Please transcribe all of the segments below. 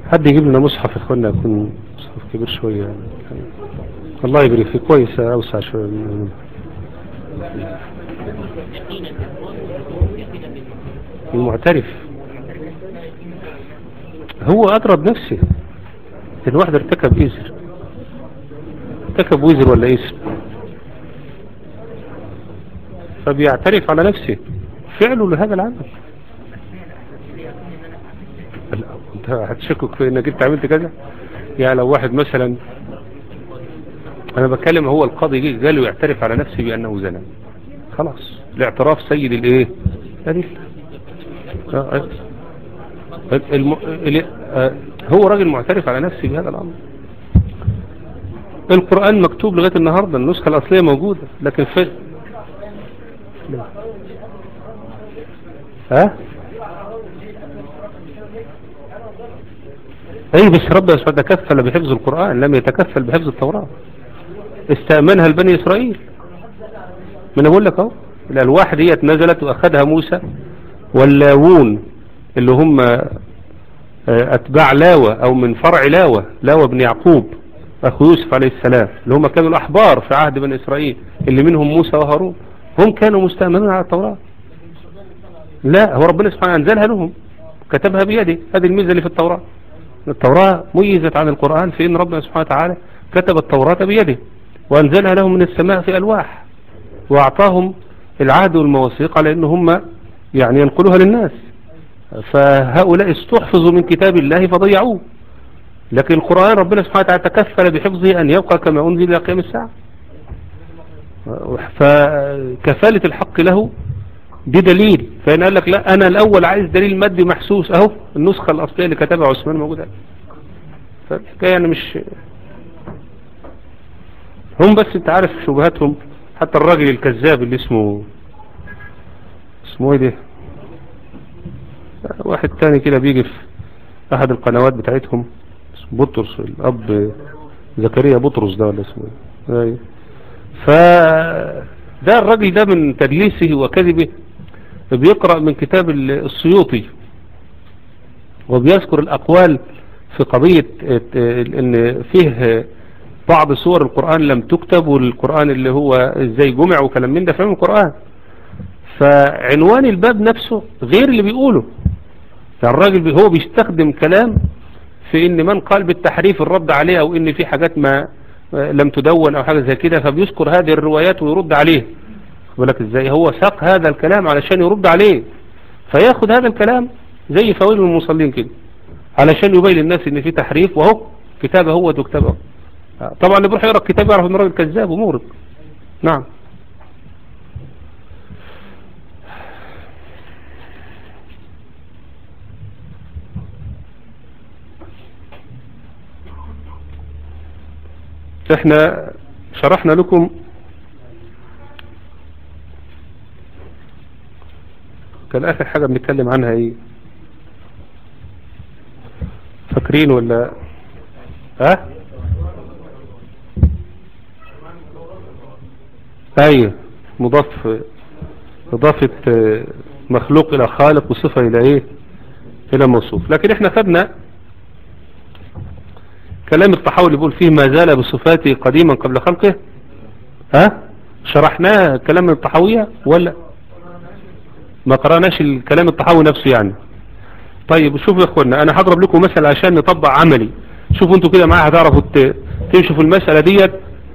حد يجيب لنا مصحف يا اخوانا يكون مصحف كبير شوية يعني. الله يبارك فيه كويس اوسع شوية من- المعترف هو أدرى بنفسه إن واحد ارتكب إزر ارتكب وزر ولا اسم فبيعترف على نفسه فعله لهذا العمل لا، انت هتشكك في انك انت عملت كذا يعني لو واحد مثلا انا بتكلم هو القاضي جه قال له يعترف على نفسه بانه زنى خلاص الاعتراف سيد الايه ادي آه، آه، الم... ال- آه، هو راجل معترف على نفسه بهذا الامر القرآن مكتوب لغاية النهاردة النسخة الأصلية موجودة لكن في ها اي بس ربنا سبحانه تكفل بحفظ القرآن لم يتكفل بحفظ التوراة استأمنها البني إسرائيل من أقول لك اهو الألواح ديت نزلت وأخذها موسى واللاوون اللي هم آه، أتباع لاوة أو من فرع لاوة لاوة بن يعقوب أخو يوسف عليه السلام اللي هم كانوا الأحبار في عهد بني إسرائيل اللي منهم موسى وهارون هم كانوا مستأمنين على التوراة لا هو ربنا سبحانه أنزلها لهم كتبها بيده هذه الميزة اللي في التوراة التوراة ميزت عن القرآن في أن ربنا سبحانه وتعالى كتب التوراة بيده وأنزلها لهم من السماء في ألواح وأعطاهم العهد والمواثيق على أن هم يعني ينقلوها للناس فهؤلاء استحفظوا من كتاب الله فضيعوه لكن القرآن ربنا سبحانه وتعالى تكفل بحفظه أن يبقى كما أنزل إلى قيام الساعة فكفالة الحق له دي دليل فإن قال لك لا أنا الأول عايز دليل مادي محسوس أهو النسخة الأصلية اللي كتبها عثمان موجودة فالحكاية يعني مش هم بس انت عارف شبهاتهم حتى الراجل الكذاب اللي اسمه اسمه ايه ده واحد تاني كده بيجي في احد القنوات بتاعتهم اسمه بطرس الاب زكريا بطرس ده ولا اسمه ايه أيوة. ف ده الراجل ده من تدليسه وكذبه بيقرأ من كتاب السيوطي وبيذكر الأقوال في قضية ان فيه بعض سور القرآن لم تكتب والقرآن اللي هو ازاي جمع وكلام من ده فهم القرآن فعنوان الباب نفسه غير اللي بيقوله يعني الراجل بي- هو بيستخدم كلام في ان من قال بالتحريف الرد عليه او ان في حاجات ما لم تدون او حاجة زي كده فبيذكر هذه الروايات ويرد عليه بالك ازاي هو ساق هذا الكلام علشان يرد عليه فياخد هذا الكلام زي فوائد المصلين كده علشان يبين للناس ان في تحريف وهو كتابه هو وكتابه طبعا اللي بيروح يقرا الكتاب يعرف ان الراجل كذاب ومورد نعم احنا شرحنا لكم كان اخر حاجة بنتكلم عنها ايه فاكرين ولا ها ايوه مضاف اضافة آه، مخلوق الى خالق وصفة الى ايه الى موصوف لكن احنا خدنا كلام الطحاوي اللي بيقول فيه ما زال بصفاته قديما قبل خلقه ها شرحناه كلام الطحاوية ولا ما قرأناش الكلام الطحاوي نفسه يعني طيب شوفوا يا اخوانا انا هضرب لكم مثل عشان نطبق عملي شوفوا انتوا كده معايا هتعرفوا ت- تمشوا في المسألة ديت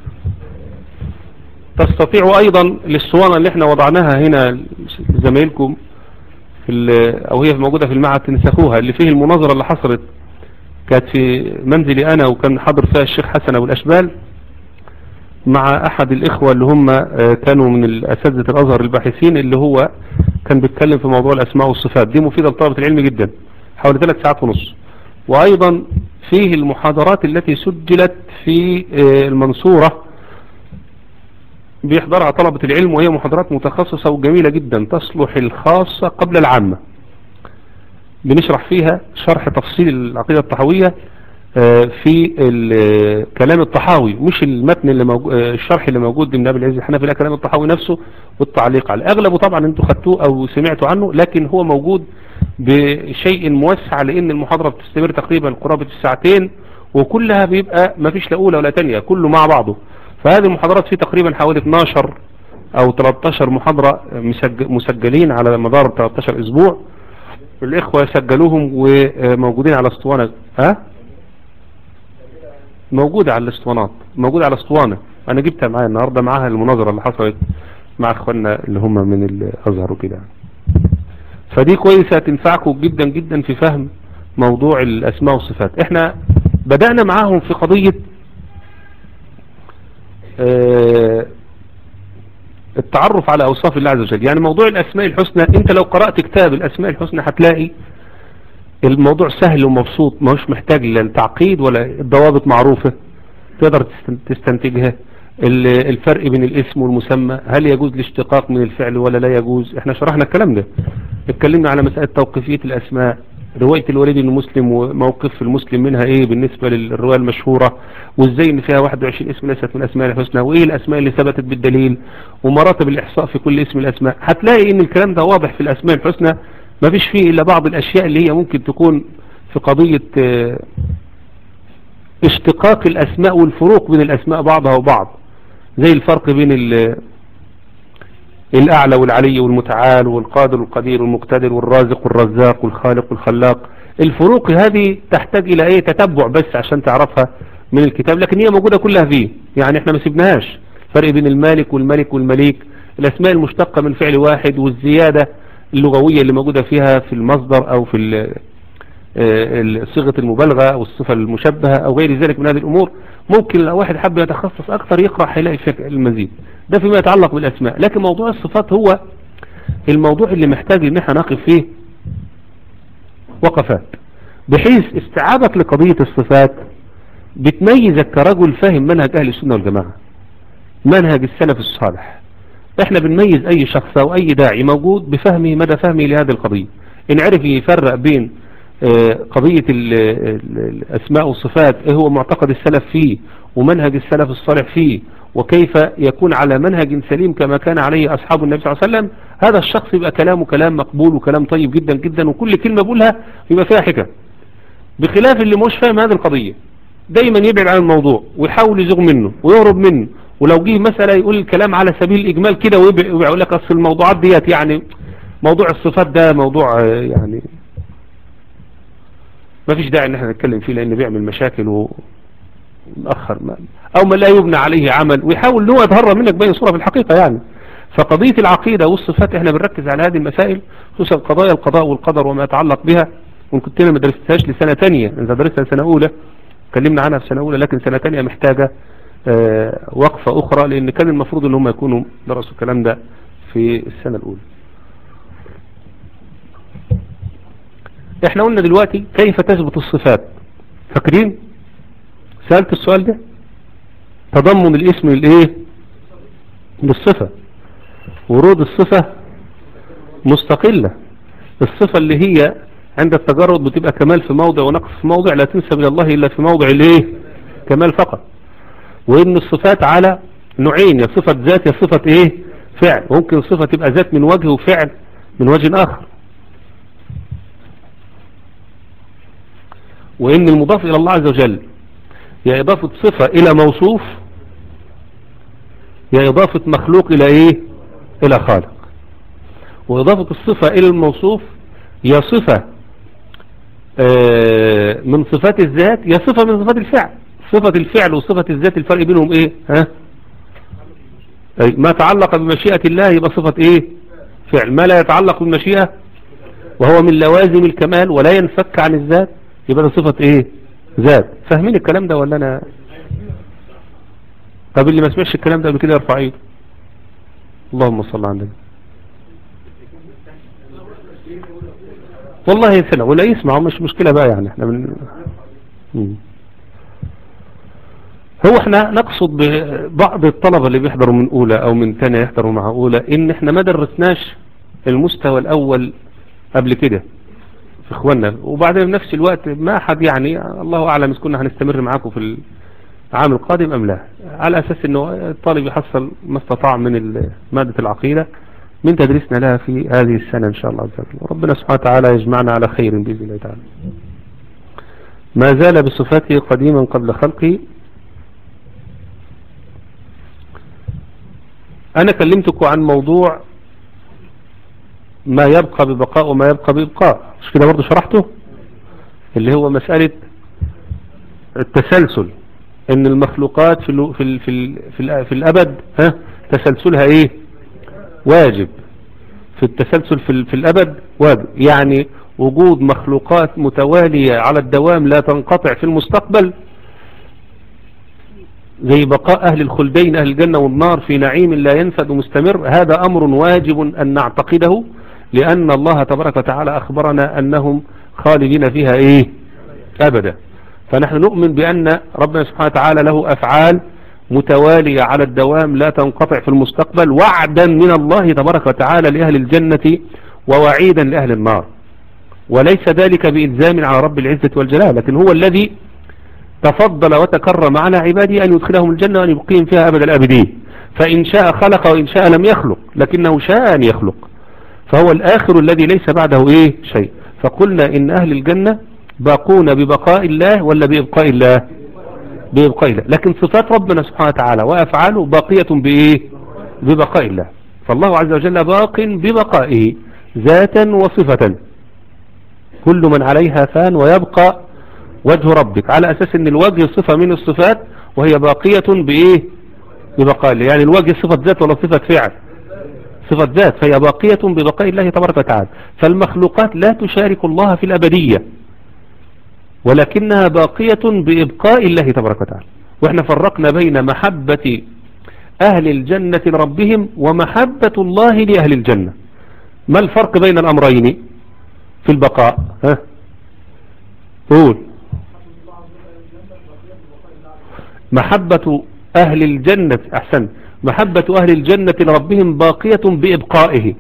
تستطيعوا ايضا للصوانة اللي احنا وضعناها هنا لزمايلكم في ال- او هي موجودة في المعهد تنسخوها اللي فيه المناظرة اللي حصلت كانت في منزلي انا وكان حاضر فيها الشيخ حسن ابو الاشبال مع احد الاخوة اللي هم آه، كانوا من الاساتذة الازهر الباحثين اللي هو كان بيتكلم في موضوع الاسماء والصفات دي مفيدة لطلبة العلم جدا حوالي ثلاث ساعات ونص وايضا فيه المحاضرات التي سجلت في آه، المنصورة بيحضرها طلبة العلم وهي محاضرات متخصصة وجميلة جدا تصلح الخاصة قبل العامة بنشرح فيها شرح تفصيل العقيدة الطحاوية آه، في ال- كلام الطحاوي مش المتن اللي موجود الشرح اللي موجود من ابي العز الحنفي لا كلام الطحاوي نفسه والتعليق عليه اغلبه طبعا انتوا خدتوه او سمعتوا عنه لكن هو موجود بشيء موسع لان المحاضرة بتستمر تقريبا قرابة الساعتين وكلها بيبقى ما فيش لا اولى ولا تانية كله مع بعضه فهذه المحاضرات في تقريبا حوالي 12 او 13 محاضرة مسجلين على مدار 13 اسبوع الاخوة سجلوهم وموجودين على اسطوانة ها موجودة على الاسطوانات موجودة على اسطوانة انا جبتها معايا النهاردة معاها المناظرة اللي حصلت مع اخواننا اللي هم من الازهر وكده فدي كويسة تنفعكم جدا جدا في فهم موضوع الاسماء والصفات احنا بدأنا معاهم في قضية اه التعرف على اوصاف الله عز وجل يعني موضوع الاسماء الحسنى انت لو قرأت كتاب الاسماء الحسنى هتلاقي الموضوع سهل ومبسوط ما هوش محتاج لا التعقيد ولا الضوابط معروفة تقدر تستنتجها الفرق بين الاسم والمسمى هل يجوز الاشتقاق من الفعل ولا لا يجوز احنا شرحنا الكلام ده اتكلمنا على مسألة توقيفية الاسماء رواية الوليد المسلم وموقف المسلم منها ايه بالنسبة للرواية المشهورة وازاي ان فيها 21 اسم ليست من اسماء الحسنى وايه الاسماء اللي ثبتت بالدليل ومراتب الاحصاء في كل اسم الاسماء هتلاقي ان الكلام ده واضح في الاسماء الحسنى ما فيش فيه الا بعض الاشياء اللي هي ممكن تكون في قضية اشتقاق الاسماء والفروق بين الاسماء بعضها وبعض زي الفرق بين الأعلى والعلي والمتعال والقادر والقدير والمقتدر والرازق والرزاق والخالق والخلاق الفروق هذه تحتاج إلى أي تتبع بس عشان تعرفها من الكتاب لكن هي موجودة كلها فيه يعني احنا ما سيبناهاش فرق بين المالك والملك والمليك الأسماء المشتقة من فعل واحد والزيادة اللغوية اللي موجودة فيها في المصدر أو في صيغة المبالغة أو الصفة المشبهة أو غير ذلك من هذه الأمور ممكن لو واحد حب يتخصص أكثر يقرأ هيلاقي المزيد ده فيما يتعلق بالأسماء لكن موضوع الصفات هو الموضوع اللي محتاج ان احنا نقف فيه وقفات بحيث استيعابك لقضية الصفات بتميزك كرجل فاهم منهج أهل السنة والجماعة منهج السلف الصالح احنا بنميز اي شخص او اي داعي موجود بفهمه مدى فهمه لهذه القضية ان عرف يفرق بين قضية الاسماء والصفات ايه هو معتقد السلف فيه ومنهج السلف الصالح فيه وكيف يكون على منهج سليم كما كان عليه أصحاب النبي صلى الله عليه وسلم هذا الشخص يبقى كلامه كلام مقبول وكلام طيب جدا جدا وكل كلمة بقولها يبقى فيها حكم بخلاف اللي مش فاهم هذه القضية دايما يبعد عن الموضوع ويحاول يزوغ منه ويهرب منه ولو جه مسألة يقول الكلام على سبيل الإجمال كده ويقول لك أصل الموضوعات ديت يعني موضوع الصفات ده موضوع يعني ما فيش داعي ان احنا نتكلم فيه لان بيعمل مشاكل و... مؤخر ما او ما لا يبنى عليه عمل ويحاول ان هو يتهرب منك باي صورة في الحقيقة يعني فقضية العقيدة والصفات احنا بنركز على هذه المسائل خصوصا قضايا القضاء والقدر وما يتعلق بها وان كنت ما درستهاش لسنة تانية انت درستها سنة اولى اتكلمنا عنها في سنة اولى لكن سنة تانية محتاجة اه وقفة اخرى لان كان المفروض ان هم يكونوا درسوا الكلام ده في السنة الاولى احنا قلنا دلوقتي كيف تثبت الصفات فاكرين سألت السؤال ده تضمن الاسم الايه بالصفة ورود الصفة مستقلة الصفة اللي هي عند التجرد بتبقى كمال في موضع ونقص في موضع لا تنسب الى الله الا في موضع الايه كمال فقط وان الصفات على نوعين يا صفة ذات يا صفة ايه فعل ممكن صفة تبقى ذات من وجه وفعل من وجه اخر وان المضاف الى الله عز وجل يا إضافة صفة إلى موصوف يا إضافة مخلوق إلى إيه إلى خالق وإضافة الصفة إلى الموصوف يا صفة آه من صفات الذات يا صفة من صفات الفعل صفة الفعل وصفة الذات الفرق بينهم إيه ها أي ما تعلق بمشيئة الله يبقى صفة إيه فعل ما لا يتعلق بالمشيئة وهو من لوازم الكمال ولا ينفك عن الذات يبقى ده صفة إيه ذات فاهمين الكلام ده ولا انا طب اللي ما سمعش الكلام ده قبل كده يرفع ايده اللهم صل على النبي والله سنة ولا يسمع مش مشكلة بقى يعني احنا من هو احنا نقصد ببعض الطلبة اللي بيحضروا من اولى او من تانية يحضروا مع اولى ان احنا ما درسناش المستوى الاول قبل كده في اخواننا وبعدين في نفس الوقت ما حد يعني الله اعلم اذا كنا هنستمر معاكم في العام القادم ام لا على اساس انه الطالب يحصل ما استطاع من مادة العقيدة من تدريسنا لها في هذه السنة إن شاء الله عز وجل وربنا سبحانه وتعالى يجمعنا على خير بإذن الله تعالى ما زال بصفاته قديما قبل خلقه أنا كلمتكم عن موضوع ما يبقى ببقاء وما يبقى بإبقاء مش كده برضه شرحته اللي هو مسألة التسلسل ان المخلوقات في ال في ال في ال في, ال في الابد ها تسلسلها ايه واجب في التسلسل في, ال في الابد واجب يعني وجود مخلوقات متوالية على الدوام لا تنقطع في المستقبل زي بقاء أهل الخلدين أهل الجنة والنار في نعيم لا ينفد مستمر هذا أمر واجب أن نعتقده لأن الله تبارك وتعالى أخبرنا أنهم خالدين فيها إيه أبدا فنحن نؤمن بأن ربنا سبحانه وتعالى له أفعال متوالية على الدوام لا تنقطع في المستقبل وعدا من الله تبارك وتعالى لأهل الجنة ووعيدا لأهل النار وليس ذلك بإلزام على رب العزة والجلال لكن هو الذي تفضل وتكرم على عباده أن يدخلهم الجنة وأن يبقيهم فيها أبد الأبدين فإن شاء خلق وإن شاء لم يخلق لكنه شاء أن يخلق فهو الآخر الذي ليس بعده إيه شيء فقلنا إن أهل الجنة باقون ببقاء الله ولا بإبقاء الله بإبقاء الله لكن صفات ربنا سبحانه وتعالى وأفعاله باقية بإيه ببقاء الله فالله عز وجل باق ببقائه ذاتا وصفة كل من عليها فان ويبقى وجه ربك على أساس أن الوجه صفة من الصفات وهي باقية بإيه ببقاء الله يعني الوجه صفة ذات ولا صفة فعل صفة ذات فهي باقية ببقاء الله تبارك وتعالى فالمخلوقات لا تشارك الله في الأبدية ولكنها باقية بإبقاء الله تبارك وتعالى وإحنا فرقنا بين محبة أهل الجنة لربهم ومحبة الله لأهل الجنة ما الفرق بين الأمرين في البقاء ها قول محبة أهل الجنة أحسن محبة أهل الجنة لربهم باقية بإبقائه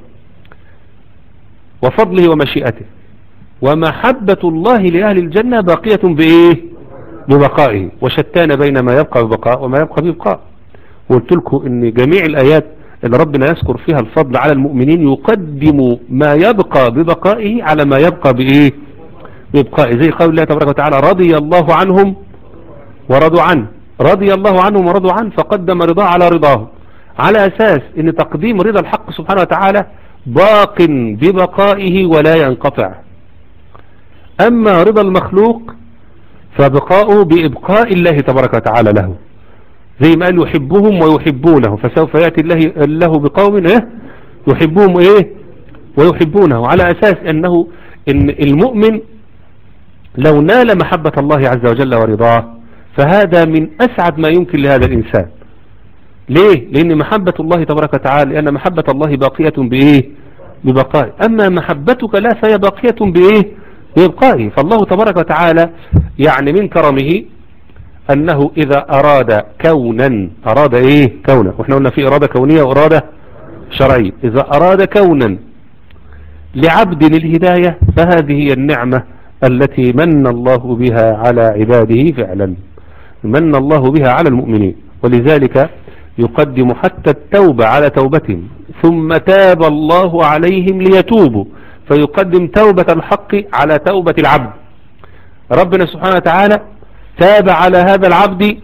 وفضله ومشيئته ومحبة الله لأهل الجنة باقية بإيه ببقائه وشتان بين ما يبقى ببقاء وما يبقى بإبقاء وقلت لكم ان جميع الآيات اللي ربنا يذكر فيها الفضل على المؤمنين يقدم ما يبقى ببقائه على ما يبقى بإيه بإبقائه زي قول الله تبارك وتعالى رضي الله عنهم ورضوا عنه رضي الله عنهم ورضوا عنه فقدم رضاه على رضاه على أساس ان تقديم رضا الحق سبحانه وتعالى باق ببقائه ولا ينقطع أما رضا المخلوق فبقاؤه بإبقاء الله تبارك وتعالى له زي ما قال يحبهم ويحبونه فسوف يأتي الله, الله بقوم إيه يحبهم إيه ويحبونه على أساس أنه إن المؤمن لو نال محبة الله عز وجل ورضاه فهذا من أسعد ما يمكن لهذا الإنسان ليه لأن محبة الله تبارك وتعالى لأن محبة الله باقية بإيه ببقاء أما محبتك لا فهي باقية بإيه بإبقائه فالله تبارك وتعالى يعني من كرمه أنه إذا أراد كونا أراد إيه كونا وإحنا قلنا في إرادة كونية وإرادة شرعية إذا أراد كونا لعبد الهداية فهذه هي النعمة التي من الله بها على عباده فعلا من الله بها على المؤمنين ولذلك يقدم حتى التوبة على توبتهم ثم تاب الله عليهم ليتوبوا فيقدم توبة الحق على توبة العبد ربنا سبحانه وتعالى تاب على هذا العبد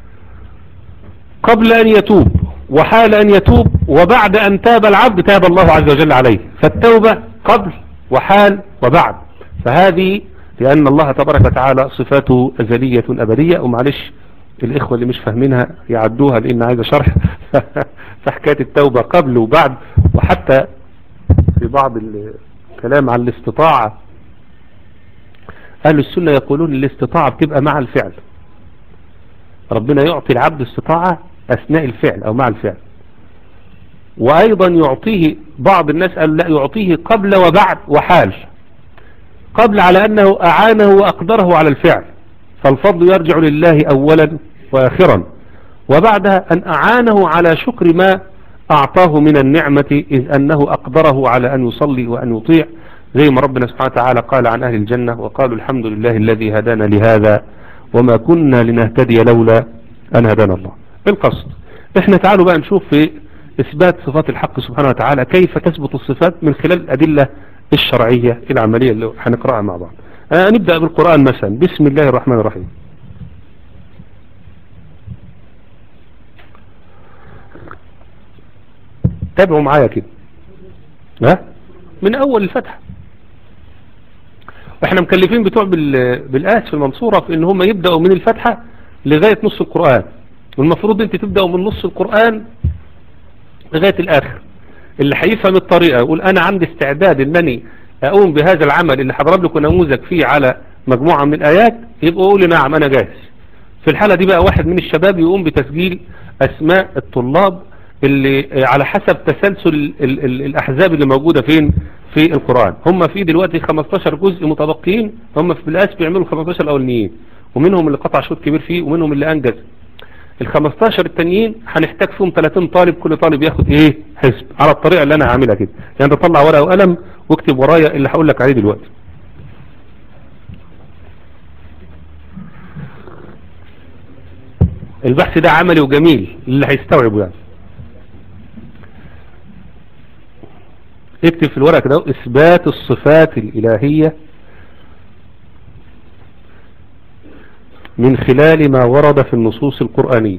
قبل أن يتوب وحال أن يتوب وبعد أن تاب العبد تاب الله عز وجل عليه فالتوبة قبل وحال وبعد فهذه لأن الله تبارك وتعالى صفاته أزلية أبدية ومعلش الإخوة اللي مش فاهمينها يعدوها لأن عايز شرح فحكاية التوبة قبل وبعد وحتى في بعض الكلام عن الاستطاعة أهل السنة يقولون الاستطاعة بتبقى مع الفعل ربنا يعطي العبد استطاعة أثناء الفعل أو مع الفعل وأيضا يعطيه بعض الناس قال لا يعطيه قبل وبعد وحال قبل على أنه أعانه وأقدره على الفعل فالفضل يرجع لله أولا وآخرا وبعدها أن أعانه على شكر ما أعطاه من النعمة إذ أنه أقدره على أن يصلي وأن يطيع زي ما ربنا سبحانه وتعالى قال عن أهل الجنة وقالوا الحمد لله الذي هدانا لهذا وما كنا لنهتدي لولا أن هدانا الله القصد احنا تعالوا بقى نشوف في إثبات صفات الحق سبحانه وتعالى كيف تثبت الصفات من خلال الأدلة الشرعية العملية اللي هنقرأها مع بعض آه نبدأ بالقرآن مثلا بسم الله الرحمن الرحيم تابعوا معايا كده ها من أول الفتحة احنا مكلفين بتوع بالآس في المنصورة في ان هم يبدأوا من الفتحة لغاية نص القرآن والمفروض انت تبدأوا من نص القرآن لغاية الآخر اللي هيفهم الطريقة يقول أنا عندي استعداد أنني أقوم بهذا العمل اللي هضرب لكم نموذج فيه على مجموعة من الآيات يبقى قولي نعم أنا جاهز في الحالة دي بقى واحد من الشباب يقوم بتسجيل أسماء الطلاب اللي على حسب تسلسل ال ال ال الأحزاب اللي موجودة فين في القرآن هم في دلوقتي 15 جزء متبقيين هم في الآس بيعملوا 15 الأولانيين ومنهم اللي قطع شوط كبير فيه ومنهم اللي أنجز ال 15 التانيين هنحتاج فيهم 30 طالب كل طالب ياخد ايه حزب على الطريقة اللي انا عاملها كده يعني تطلع ورقة وقلم واكتب ورايا اللي هقول لك عليه دلوقتي البحث ده عملي وجميل اللي هيستوعبه يعني اكتب في الورقة كده اثبات الصفات الالهية من خلال ما ورد في النصوص القرآنية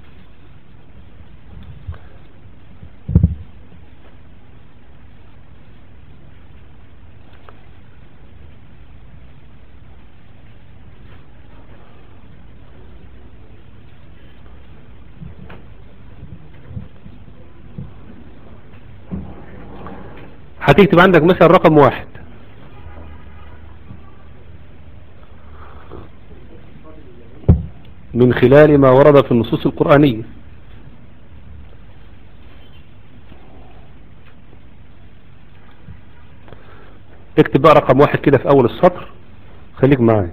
هتكتب عندك مثلا رقم واحد من خلال ما ورد في النصوص القرآنية اكتب بقى رقم واحد كده في اول السطر خليك معايا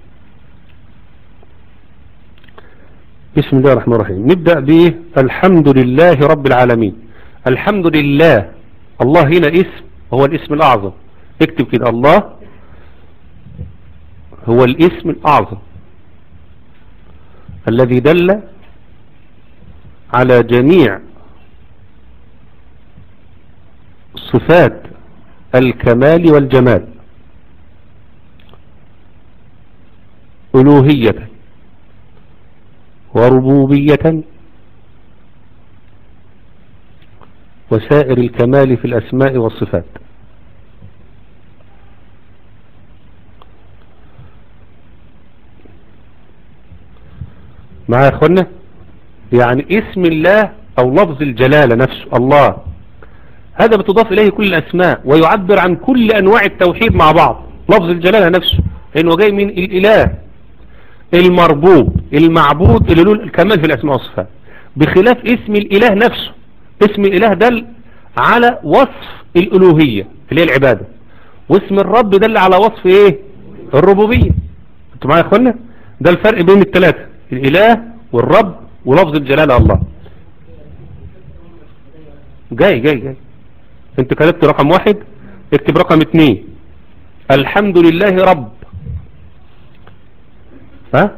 بسم الله الرحمن الرحيم نبدأ بالحمد لله رب العالمين الحمد لله الله هنا اسم هو الاسم الأعظم اكتب كده الله هو الاسم الأعظم الذي دل على جميع صفات الكمال والجمال ألوهية وربوبية وسائر الكمال في الأسماء والصفات معايا يا اخوانا يعني اسم الله او لفظ الجلالة نفسه الله هذا بتضاف اليه كل الاسماء ويعبر عن كل انواع التوحيد مع بعض لفظ الجلالة نفسه لانه جاي من الاله المربوب المعبود اللي له الكمال في الاسماء والصفات بخلاف اسم الاله نفسه اسم الاله دل على وصف الالوهية اللي هي العبادة واسم الرب دل على وصف ايه الربوبية انتوا معايا يا اخوانا ده الفرق بين الثلاثة الاله والرب ولفظ الجلالة الله جاي جاي جاي انت كتبت رقم واحد اكتب رقم اتنين الحمد لله رب ها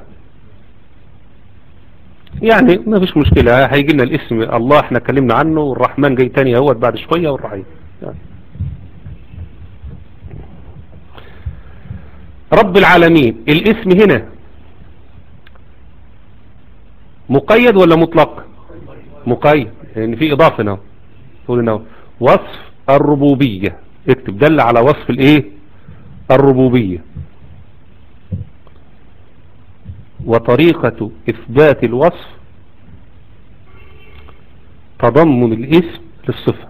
يعني ما فيش مشكلة هيجي لنا الاسم الله احنا اتكلمنا عنه والرحمن جاي تاني اهوت بعد شوية والرحيم يعني. رب العالمين الاسم هنا مقيد ولا مطلق مقيد لان يعني في اضافة هنا تقول هنا وصف الربوبية اكتب دل على وصف الايه الربوبية وطريقة اثبات الوصف تضمن الاسم للصفة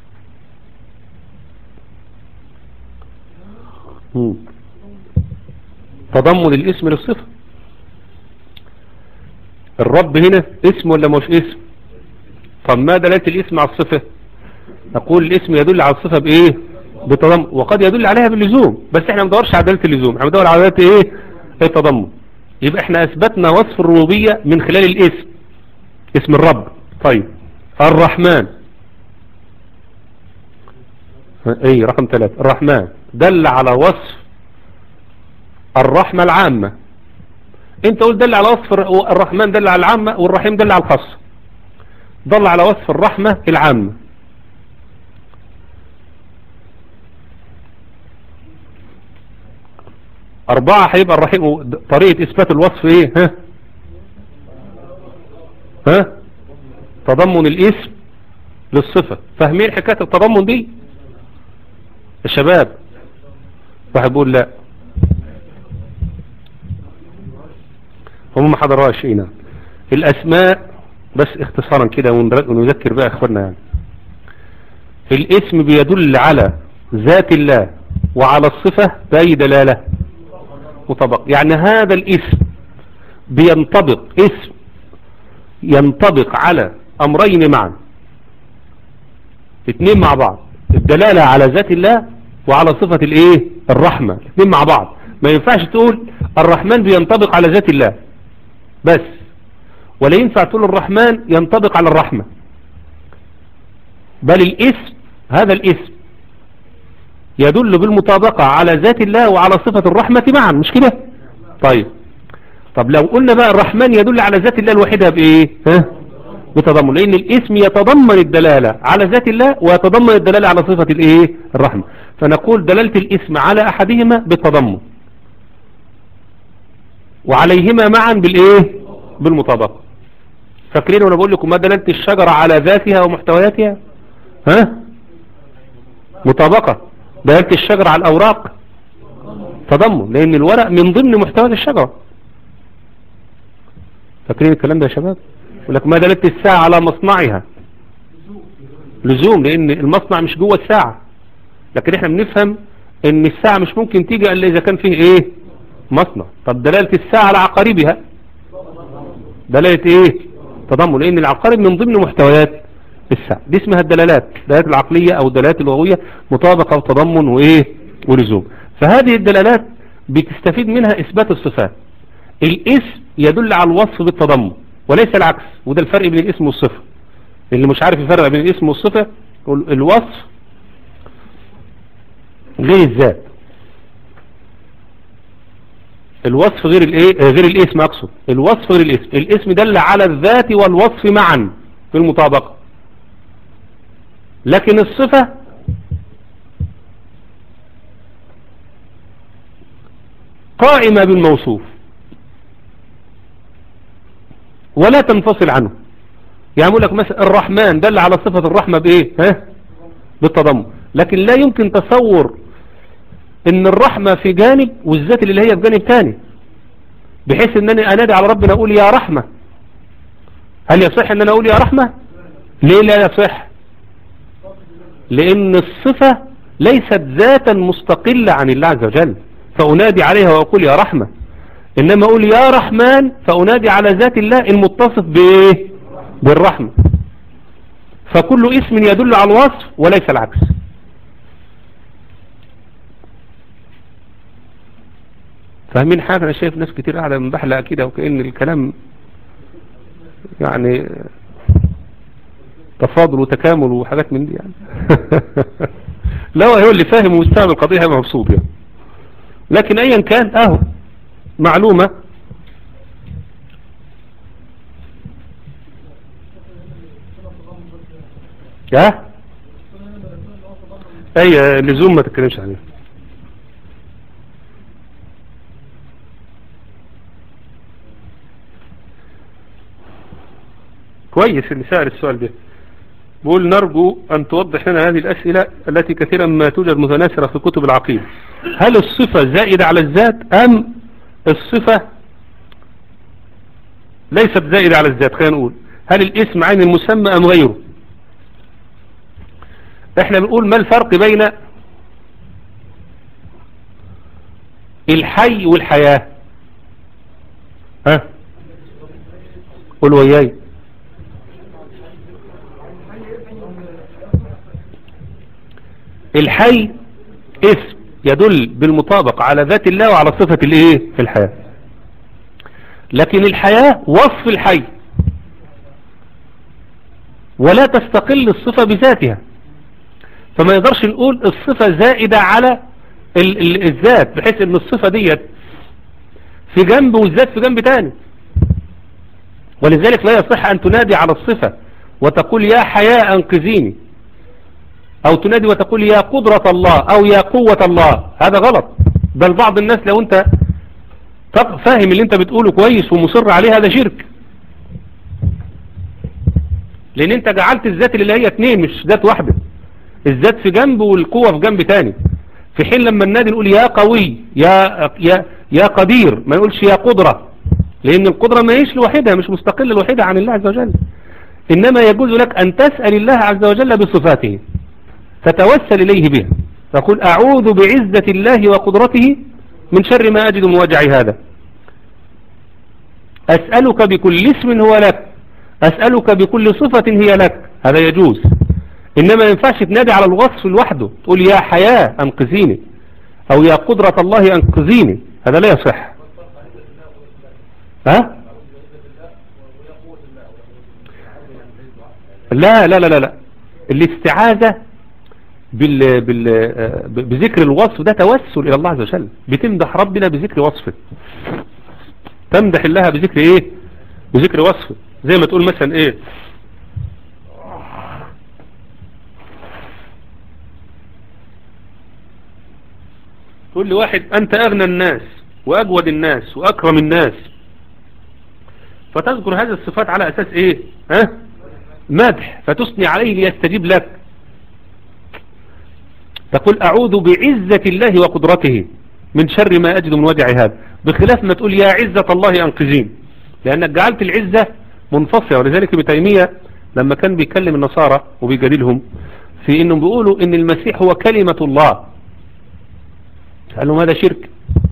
تضمن الاسم للصفة الرب هنا اسم ولا مش اسم طب ما دلالة الاسم على الصفة نقول الاسم يدل على الصفة بايه بتضمن وقد يدل عليها باللزوم بس احنا ما ندورش على دلالة اللزوم احنا بندور على دلالة ايه التضمن يبقى احنا اثبتنا وصف الربوبية من خلال الاسم اسم الرب طيب الرحمن اي رقم ثلاثة الرحمن دل على وصف الرحمة العامة انت قلت دل على وصف الرحمن دل على العامة والرحيم دل على الخاص ضل على وصف الرحمة العامة أربعة هيبقى الرحيم طريقة إثبات الوصف إيه ها ها تضمن الاسم للصفة فاهمين حكاية التضمن دي الشباب واحد بيقول لا هم ما حضرهاش هنا الأسماء بس اختصارا كده ونذكر بقى اخواننا يعني الاسم بيدل على ذات الله وعلى الصفة بأي دلالة مطبق يعني هذا الاسم بينطبق اسم ينطبق على امرين معا اثنين مع بعض الدلالة على ذات الله وعلى صفة الايه الرحمة اثنين مع بعض ما ينفعش تقول الرحمن بينطبق على ذات الله بس ولا ينفع تقول الرحمن ينطبق على الرحمة بل الاسم هذا الاسم يدل بالمطابقة على ذات الله وعلى صفة الرحمة معا مش كده طيب طب لو قلنا بقى الرحمن يدل على ذات الله الوحيدة بايه ها بتضمن لان الاسم يتضمن الدلالة على ذات الله ويتضمن الدلالة على صفة الايه الرحمة فنقول دلالة الاسم على احدهما بالتضمن وعليهما معا بالايه بالمطابقة فاكرين وانا بقول لكم ما دلالة الشجرة على ذاتها ومحتوياتها ها مطابقة دلالة الشجرة على الاوراق تضمن لان الورق من ضمن محتويات الشجرة فاكرين الكلام ده يا شباب يقول لك ما دلالة الساعة على مصنعها لزوم لان المصنع مش جوه الساعة لكن احنا بنفهم ان الساعة مش ممكن تيجي الا اذا كان فيه ايه مصنع طب دلالة الساعة على عقاربها دلالة ايه تضمن لان العقارب من ضمن محتويات الساعة دي اسمها الدلالات الدلالات العقلية او الدلالات اللغوية مطابقة وتضمن وايه ولزوم فهذه الدلالات بتستفيد منها اثبات الصفات الاسم يدل على الوصف بالتضمن وليس العكس وده الفرق بين الاسم والصفة اللي مش عارف يفرق بين الاسم والصفة الوصف غير الذات الوصف غير الايه غير الاسم اقصد الوصف غير الاسم الاسم دل على الذات والوصف معا في المطابقة لكن الصفة قائمة بالموصوف ولا تنفصل عنه يعني يقول لك مثلا الرحمن دل على صفة الرحمة بايه ها بالتضمن لكن لا يمكن تصور ان الرحمة في جانب والذات اللي هي في جانب تاني بحيث انني انادي على ربنا اقول يا رحمة هل يصح ان انا اقول يا رحمة ليه لا يصح لان الصفة ليست ذاتا مستقلة عن الله عز وجل فانادي عليها واقول يا رحمة انما اقول يا رحمن فانادي على ذات الله المتصف بايه بالرحمة فكل اسم يدل على الوصف وليس العكس فاهمين حاجة انا شايف ناس كتير قاعدة من بحلقة كده وكأن الكلام يعني تفاضل وتكامل وحاجات من دي يعني لا هو اللي فاهم ومستوعب القضية هيبقى مبسوط يعني لكن ايا كان اهو معلومة ها اي لزوم ما تتكلمش عليه كويس اللي سأل السؤال ده بقول نرجو أن توضح لنا هذه الأسئلة التي كثيرا ما توجد متناثرة في كتب العقيدة هل الصفة زائدة على الذات أم الصفة ليست زائدة على الذات خلينا نقول هل الاسم عين المسمى أم غيره احنا بنقول ما الفرق بين الحي والحياة ها قول وياي الحي اسم يدل بالمطابق على ذات الله وعلى صفة الايه في الحياة لكن الحياة وصف الحي ولا تستقل الصفة بذاتها فما يقدرش نقول الصفة زائدة على ال ال الذات بحيث ان الصفة ديت في جنب والذات في جنب تاني ولذلك لا يصح ان تنادي على الصفة وتقول يا حياة انقذيني او تنادي وتقول يا قدرة الله او يا قوة الله هذا غلط بل بعض الناس لو انت فاهم اللي انت بتقوله كويس ومصر عليه هذا شرك لان انت جعلت الذات اللي هي اتنين مش ذات واحدة الذات في جنب والقوة في جنب تاني في حين لما النادي نقول يا قوي يا, يا, يا قدير ما نقولش يا قدرة لان القدرة ما هيش لوحدها مش مستقلة لوحدها عن الله عز وجل انما يجوز لك ان تسأل الله عز وجل بصفاته تتوسل اليه بها تقول اعوذ بعزة الله وقدرته من شر ما اجد من وجعي هذا اسألك بكل اسم هو لك اسألك بكل صفة هي لك هذا يجوز انما ينفعش تنادي على الوصف لوحده تقول يا حياة انقذيني او يا قدرة الله انقذيني هذا لا يصح ها لا لا لا لا, لا. الاستعاذة بال بال بذكر الوصف ده توسل الى الله عز وجل بتمدح ربنا بذكر وصفه تمدح الله بذكر ايه بذكر وصفه زي ما تقول مثلا ايه تقول لواحد انت اغنى الناس واجود الناس واكرم الناس فتذكر هذه الصفات على اساس ايه ها مدح فتثني عليه ليستجيب لك تقول اعوذ بعزة الله وقدرته من شر ما اجد من وجع هذا بخلاف ما تقول يا عزة الله انقذين لانك جعلت العزة منفصلة ولذلك ابن تيمية لما كان بيكلم النصارى وبيجادلهم في انهم بيقولوا ان المسيح هو كلمة الله قال لهم هذا شرك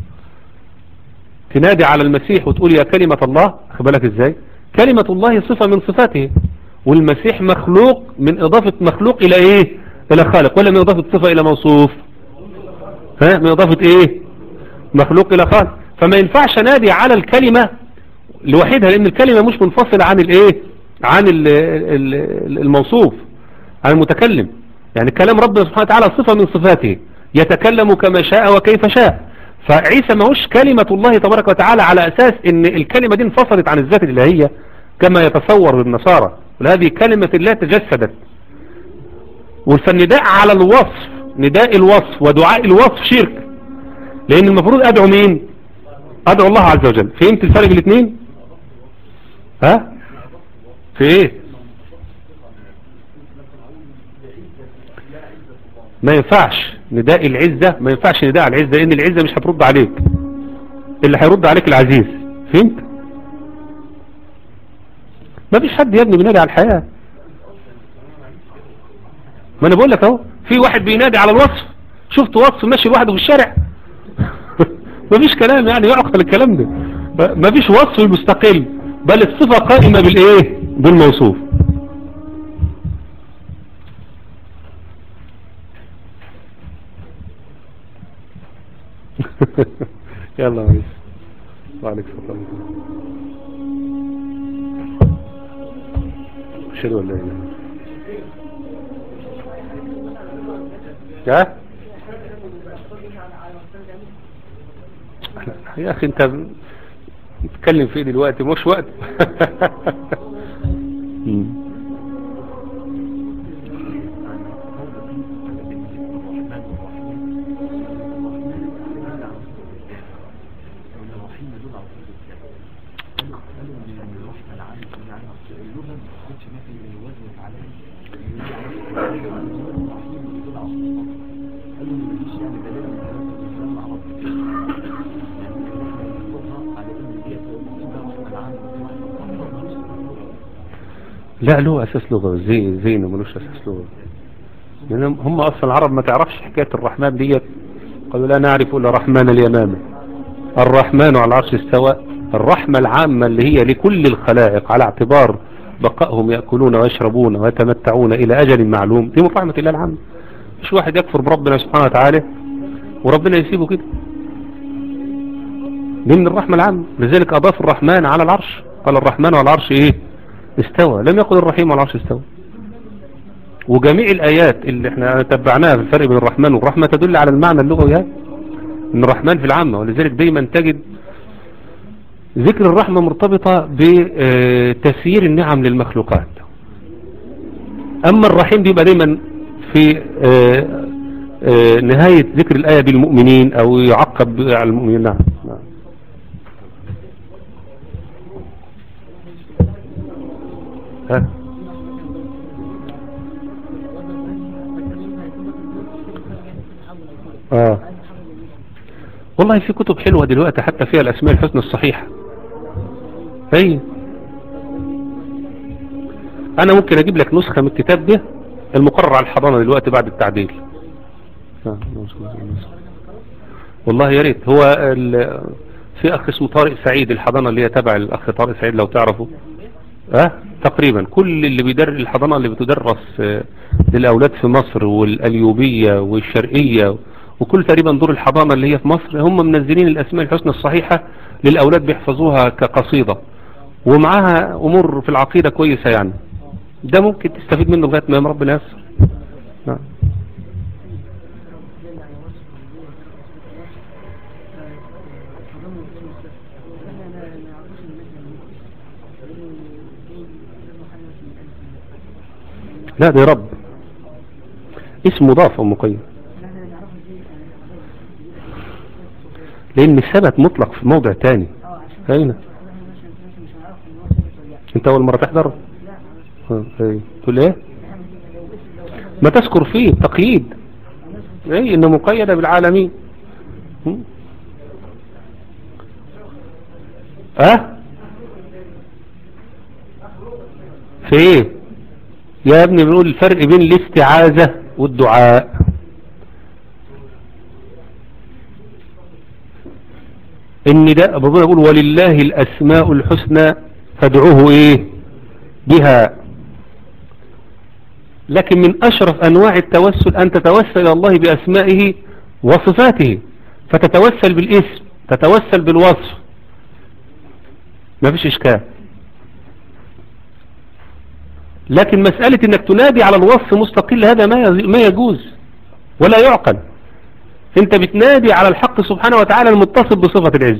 تنادي على المسيح وتقول يا كلمة الله بالك ازاي كلمة الله صفة من صفاته والمسيح مخلوق من اضافة مخلوق الى ايه الى خالق ولا من اضافة صفة الى موصوف ها من اضافة ايه مخلوق الى خالق فما ينفعش نادي على الكلمة لوحدها لان الكلمة مش منفصلة عن الايه عن الموصوف عن المتكلم يعني كلام ربنا سبحانه وتعالى صفة من صفاته يتكلم كما شاء وكيف شاء فعيسى ما هوش كلمة الله تبارك وتعالى على أساس ان الكلمة دي انفصلت عن الذات الإلهية كما يتصور النصارى وهذه كلمة الله تجسدت والفالنداء على الوصف نداء الوصف ودعاء الوصف شرك لأن المفروض أدعو مين أدعو الله عز وجل فهمت الفرق بين الاثنين ها في ايه ما ينفعش نداء العزة ما ينفعش نداء العزة لان العزة مش هترد عليك اللي هيرد عليك العزيز فهمت ما فيش حد يا ابني بينادي على الحياة ما انا بقول لك اهو في واحد بينادي على الوصف شفت وصف ماشي لوحده في الشارع ما فيش كلام يعني يعقل الكلام ده ما فيش وصف مستقل بل الصفة قائمة بالايه بالموصوف يلا يا ريس وعليك السلام اشهد ان لا اله يا يا اخي انت بتتكلم في ايه دلوقتي مش وقت لا له اساس لغة زي زين ملوش اساس لغة لان هم اصلا العرب ما تعرفش حكاية الرحمن ديت قالوا لا نعرف الا رحمن اليمامة الرحمن على العرش استوى الرحمة العامة اللي هي لكل الخلائق على اعتبار بقائهم يأكلون ويشربون ويتمتعون الى اجل معلوم دي من رحمة الله العامة مش واحد يكفر بربنا سبحانه وتعالى وربنا يسيبه كده دي من الرحمة العامة لذلك اضاف الرحمن على العرش قال الرحمن على العرش ايه استوى لم يقل الرحيم على العرش استوى وجميع الآيات اللي احنا تبعناها في الفرق بين الرحمن والرحمة تدل على المعنى اللغوي هذا ان الرحمن في العامة ولذلك دايما تجد ذكر الرحمة مرتبطة بتسيير النعم للمخلوقات اما الرحيم بيبقى دايما في آه، آه، نهاية ذكر الآية بالمؤمنين او يعقب على المؤمنين نعم نعم. ها اه والله في كتب حلوة دلوقتي حتى فيها الاسماء الحسنى الصحيحة اي انا ممكن اجيب لك نسخة من الكتاب ده المقرر على الحضانة دلوقتي بعد التعديل آه، والله يا ريت هو ال- في اخ اسمه طارق سعيد الحضانة اللي هي تبع الاخ طارق سعيد لو تعرفه اه تقريبا كل اللي بيدر الحضانة اللي بتدرس آه، للأولاد في مصر والأليوبية والشرقية وكل تقريبا دور الحضانة اللي هي في مصر هم منزلين الأسماء الحسنى الصحيحة للأولاد بيحفظوها كقصيدة ومعاها أمور في العقيدة كويسة يعني ده ممكن تستفيد منه لغاية ما ربنا يسر نعم لا ده رب اسم مضاف أو مقيد لأن ثبت مطلق في موضع تاني أين انت أول مرة تحضر اه، ايه تقول ايه ما تذكر فيه تقييد اي انه مقيد بالعالمين هم؟ اه في ايه يا ابني بنقول الفرق بين الاستعاذة والدعاء ان ده ربنا يقول ولله الاسماء الحسنى فادعوه ايه بها لكن من اشرف انواع التوسل ان تتوسل الى الله باسمائه وصفاته فتتوسل بالاسم تتوسل بالوصف ما فيش اشكال لكن مسألة انك تنادي على الوصف مستقل هذا ما يز- ما يجوز ولا يعقل انت بتنادي على الحق سبحانه وتعالى المتصف بصفة العز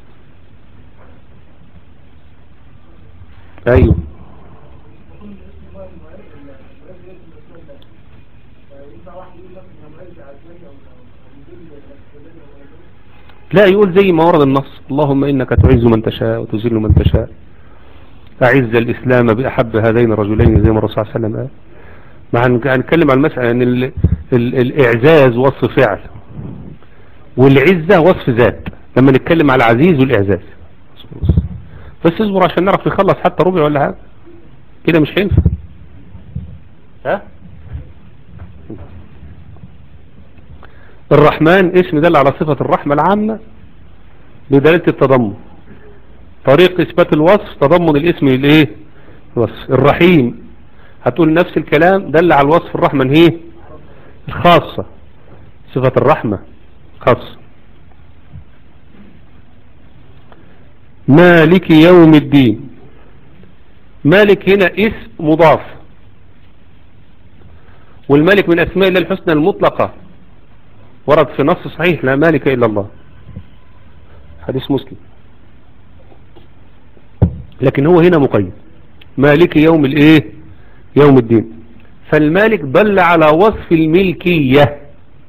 ايوه لا يقول زي ما ورد النص اللهم إنك تعز من تشاء وتذل من تشاء أعز الإسلام بأحب هذين الرجلين زي ما الرسول صلى الله عليه وسلم قال مع هن- هنتكلم عن المسألة أن ال... ال... الإعزاز وصف فعل والعزة وصف ذات لما نتكلم على العزيز والإعزاز بس اصبر عشان نعرف نخلص حتى ربع ولا حاجة كده مش هينفع ها الرحمن اسم دل على صفة الرحمة العامة بدلالة التضمن طريق إثبات الوصف تضمن الاسم للإيه الوصف الرحيم هتقول نفس الكلام دل على الوصف الرحمة هي الخاصة صفة الرحمة خاصة مالك يوم الدين مالك هنا اسم مضاف والمالك من أسماء الله الحسنى المطلقة ورد في نص صحيح لا مالك إلا الله حديث مسلم لكن هو هنا مقيد مالك يوم الايه يوم الدين فالمالك دل على وصف الملكية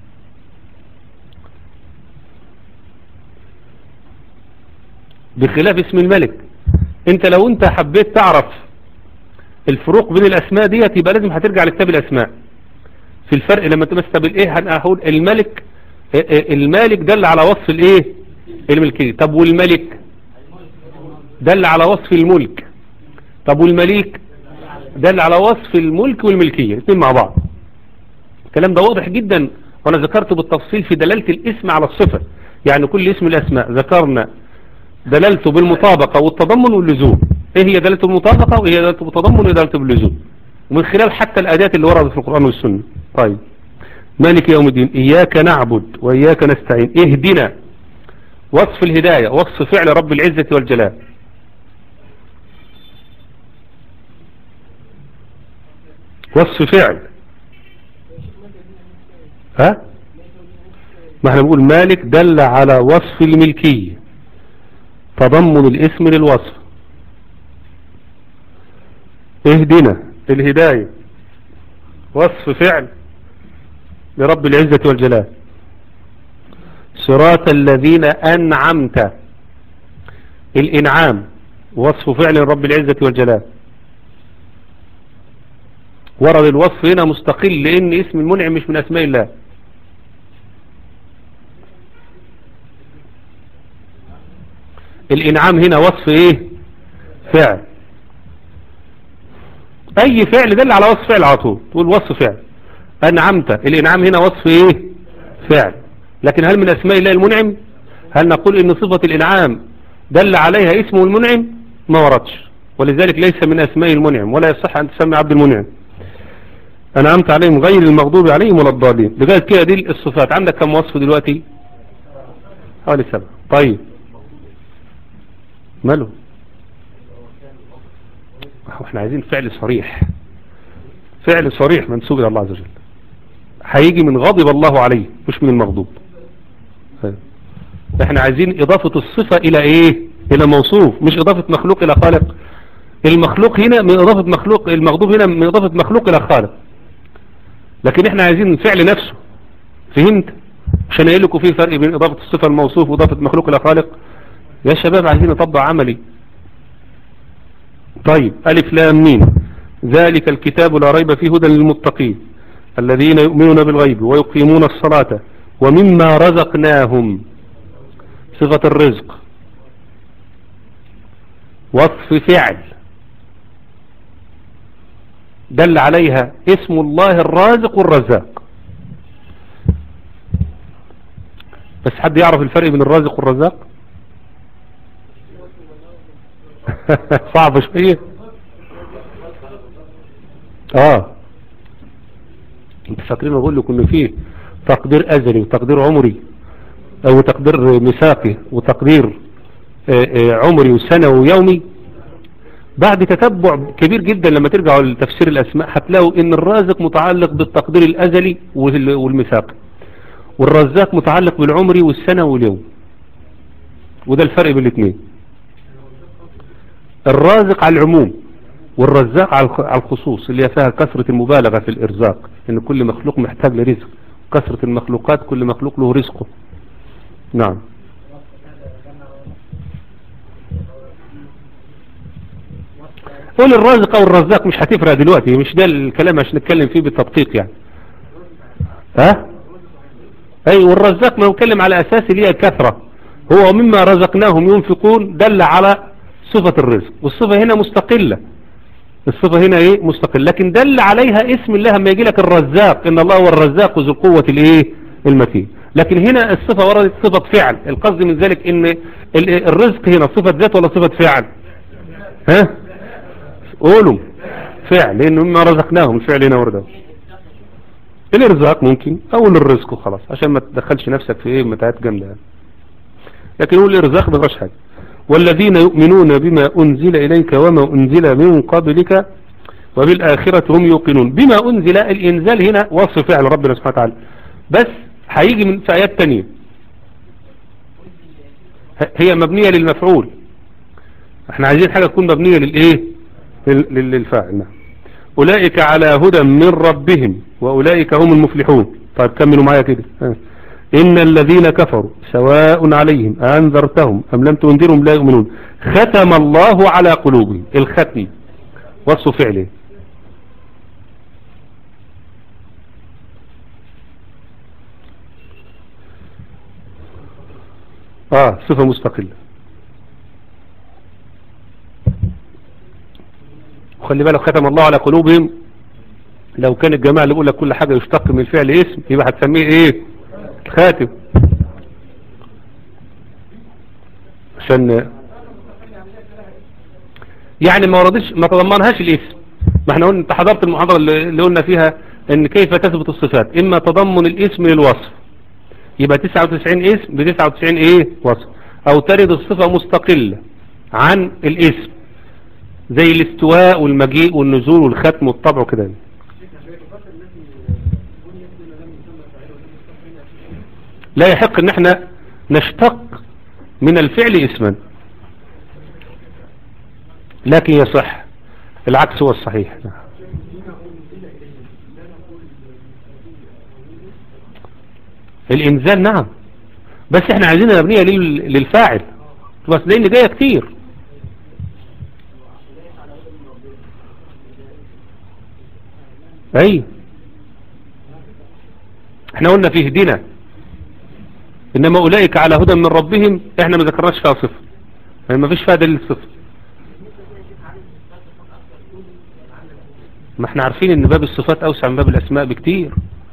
بخلاف اسم الملك انت لو انت حبيت تعرف الفروق بين الاسماء ديت يبقى لازم هترجع لكتاب الاسماء في الفرق لما تمثل بالايه هنقول الملك اه اه المالك دل على وصف الايه الملكية طب والملك دل على وصف الملك طب والمليك دل على وصف الملك والملكية الاثنين مع بعض الكلام ده واضح جدا وانا ذكرته بالتفصيل في دلالة الاسم على الصفة يعني كل اسم الاسماء ذكرنا دلالته بالمطابقة والتضمن واللزوم ايه هي دلالته بالمطابقة وايه هي دلالته بالتضمن وايه دلالته باللزوم ومن خلال حتى الاداة اللي وردت في القرآن والسنة طيب مالك يوم الدين اياك نعبد واياك نستعين اهدنا وصف الهداية وصف فعل رب العزة والجلال وصف فعل ها ما احنا بنقول مالك دل على وصف الملكية تضمن الاسم للوصف اهدنا الهداية وصف فعل لرب العزة والجلال صراط الذين أنعمت الإنعام وصف فعل لرب العزة والجلال ورد الوصف هنا مستقل لأن اسم المنعم مش من أسماء الله الإنعام هنا وصف إيه فعل أي فعل دل على وصف فعل على طول تقول وصف فعل أنعمت الإنعام هنا وصف إيه فعل لكن هل من أسماء الله المنعم هل نقول إن صفة الإنعام دل عليها اسمه المنعم ما وردش ولذلك ليس من أسماء المنعم ولا يصح أن تسمي عبد المنعم أنعمت عليهم غير المغضوب عليهم ولا الضالين لغاية كده دي الصفات عندك كم وصف دلوقتي حوالي سبعة طيب ماله احنا عايزين فعل صريح فعل صريح منسوب الى الله عز وجل هيجي من غضب الله عليه مش من المغضوب احنا عايزين اضافة الصفة الى ايه الى موصوف مش اضافة مخلوق الى خالق المخلوق هنا من اضافة مخلوق المغضوب هنا من اضافة مخلوق الى خالق لكن احنا عايزين الفعل نفسه فهمت عشان اقول لكم في فرق بين اضافة الصفة الموصوف واضافة مخلوق الى خالق يا شباب عايزين نطبق عملي طيب ألف لام مين ذلك الكتاب لا ريب فيه هدى للمتقين الذين يؤمنون بالغيب ويقيمون الصلاة ومما رزقناهم صفة الرزق وصف فعل دل عليها اسم الله الرازق والرزاق بس حد يعرف الفرق بين الرازق والرزاق صعب شوية اه انت فاكرين اقول لكم ان فيه تقدير ازلي وتقدير عمري او تقدير مساقي وتقدير عمري وسنة ويومي بعد تتبع كبير جدا لما ترجعوا لتفسير الاسماء هتلاقوا ان الرازق متعلق بالتقدير الازلي والمساقي والرزاق متعلق بالعمري والسنة واليوم وده الفرق بين الاثنين الرازق على العموم والرزاق على الخصوص اللي فيها كثرة المبالغة في الإرزاق إن كل مخلوق محتاج لرزق كثرة المخلوقات كل مخلوق له رزقه نعم قول الرازق او الرزاق مش هتفرق دلوقتي مش ده الكلام عشان نتكلم فيه بالتدقيق يعني ها اي والرزاق ما نتكلم على اساس اللي هي الكثرة هو مما رزقناهم ينفقون دل على صفة الرزق والصفة هنا مستقلة الصفة هنا ايه مستقلة لكن دل عليها اسم الله لما يجي لك الرزاق ان الله هو الرزاق ذو القوة الايه المتين لكن هنا الصفة وردت صفة فعل القصد من ذلك ان الرزق هنا صفة ذات ولا صفة فعل ها قولوا فعل لانه مما رزقناهم الفعل هنا ورده الارزاق ممكن او الرزق وخلاص عشان ما تدخلش نفسك في ايه متاعات جامده يعني. لكن هو الارزاق ما حاجه والذين يؤمنون بما أنزل إليك وما أنزل من قبلك وبالآخرة هم يوقنون بما أنزل الإنزال هنا وصف فعل ربنا سبحانه وتعالى بس هيجي من في آيات تانية هي مبنية للمفعول احنا عايزين حاجة تكون مبنية للإيه للفاعل أولئك على هدى من ربهم وأولئك هم المفلحون طيب كملوا معايا كده إن الذين كفروا سواء عليهم أنذرتهم أم لم تنذرهم لا يؤمنون ختم الله على قلوبهم الختم وصف فعله آه صفة مستقلة وخلي بالك ختم الله على قلوبهم لو كان الجماعة اللي يقول لك كل حاجة يشتق من الفعل اسم يبقى هتسميه ايه خاتم عشان يعني ما وردش ما تضمنهاش الاسم ما احنا قلنا انت حضرت المحاضرة اللي قلنا فيها ان كيف تثبت الصفات اما تضمن الاسم للوصف يبقى 99 اسم ب 99 ايه وصف او ترد الصفة مستقلة عن الاسم زي الاستواء والمجيء والنزول والختم والطبع وكده لا يحق ان احنا نشتق من الفعل اسما لكن يصح العكس هو الصحيح الانزال نعم بس احنا عايزينها مبنية لل- للفاعل بس لان جاية كتير اي احنا قلنا في هدينا انما اولئك على هدى من ربهم احنا ما ذكرناش فيها صفة يعني ما فيش فيها دليل صفة ما احنا عارفين ان باب الصفات اوسع من باب الاسماء بكتير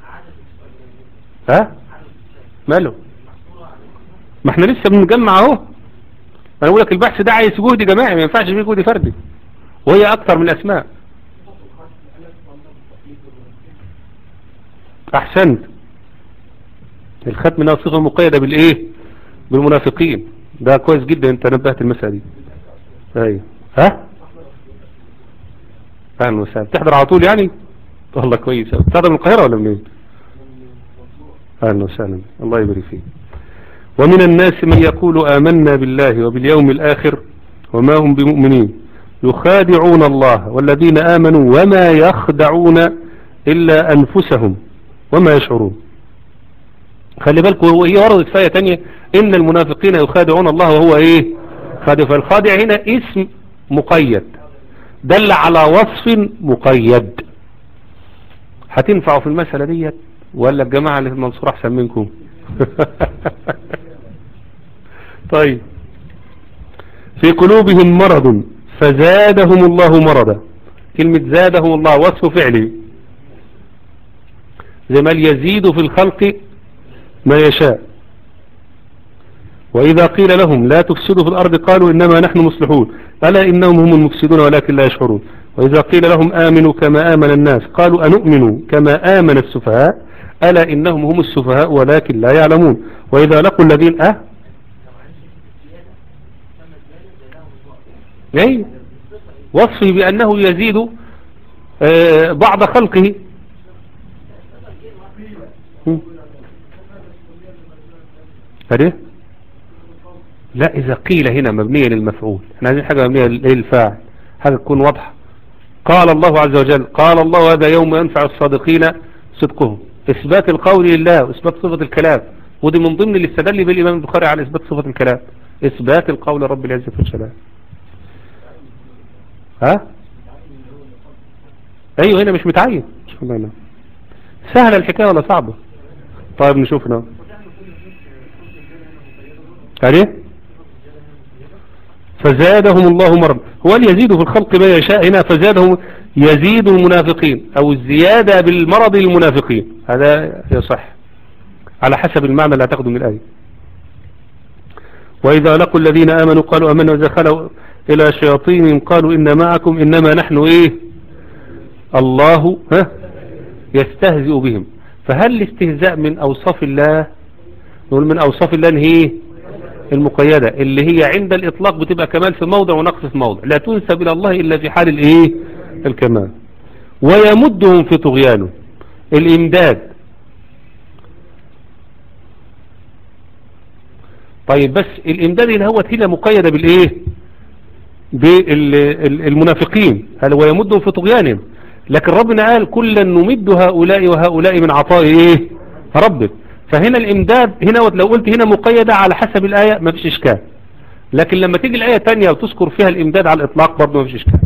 ها ماله ما احنا لسه بنجمع اهو انا بقول لك البحث ده عايز جهد جماعي ما ينفعش فيه جهد فردي وهي اكتر من الاسماء احسنت الختم ده صيغه مقيده بالايه بالمنافقين ده كويس جدا انت نبهت المسألة دي ايوه ها اهلا وسهلا بتحضر على طول يعني والله كويس أوي. بتحضر من القاهرة ولا منين اهلا وسهلا الله يبارك فيك ومن الناس من يقول آمنا بالله وباليوم الآخر وما هم بمؤمنين يخادعون الله والذين آمنوا وما يخدعون إلا أنفسهم وما يشعرون خلي بالكم هو هي وردت في آية تانية إن المنافقين يخادعون الله وهو إيه خادع فالخادع هنا اسم مقيد دل على وصف مقيد هتنفعوا في المسألة ديت ولا الجماعة اللي في المنصورة أحسن منكم طيب في قلوبهم مرض فزادهم الله مرضا كلمة زادهم الله وصف فعلي زي ما يزيد في الخلق ما يشاء وإذا قيل لهم لا تفسدوا في الأرض قالوا إنما نحن مصلحون ألا إنهم هم المفسدون ولكن لا يشعرون وإذا قيل لهم آمنوا كما آمن الناس قالوا أنؤمن كما آمن السفهاء ألا إنهم هم السفهاء ولكن لا يعلمون وإذا لقوا الذين أه أي وصفه بأنه يزيد آه بعض خلقه هذه لا إذا قيل هنا مبنية للمفعول احنا عايزين حاجة مبنية للفاعل حاجة تكون واضحة قال الله عز وجل قال الله هذا يوم ينفع الصادقين صدقهم إثبات القول لله وإثبات صفة الكلام ودي من ضمن اللي استدل بالإمام البخاري على إثبات صفة الكلام إثبات القول رب العزة والجلال ها أيوه هنا مش متعين شوف هنا سهلة الحكاية ولا صعبة طيب نشوف هنا عليه فزادهم الله مرض هو اللي يزيد في الخلق ما يشاء هنا فزادهم يزيد المنافقين او الزيادة بالمرض للمنافقين هذا يصح على حسب المعنى اللي هتاخده من الآية وإذا لقوا الذين آمنوا قالوا أمنا وإذا خلوا إلى شياطينهم قالوا إن معكم إنما نحن إيه الله ها يستهزئ بهم فهل الاستهزاء من أوصاف الله نقول من أوصاف الله إن هي المقيدة اللي هي عند الإطلاق بتبقى كمال في موضع ونقص في موضع لا تنسب إلى الله إلا في حال الإيه الكمال ويمدهم في طغيانه الإمداد طيب بس الإمداد اللي هو هنا مقيدة بالإيه بالمنافقين قال ويمدهم في طغيانهم لكن ربنا قال كلا نمد هؤلاء وهؤلاء من عطاء إيه ربك فهنا الإمداد هنا لو قلت هنا مقيدة على حسب الآية ما فيش إشكال لكن لما تيجي الآية تانية وتذكر فيها الإمداد على الإطلاق برضه ما فيش إشكال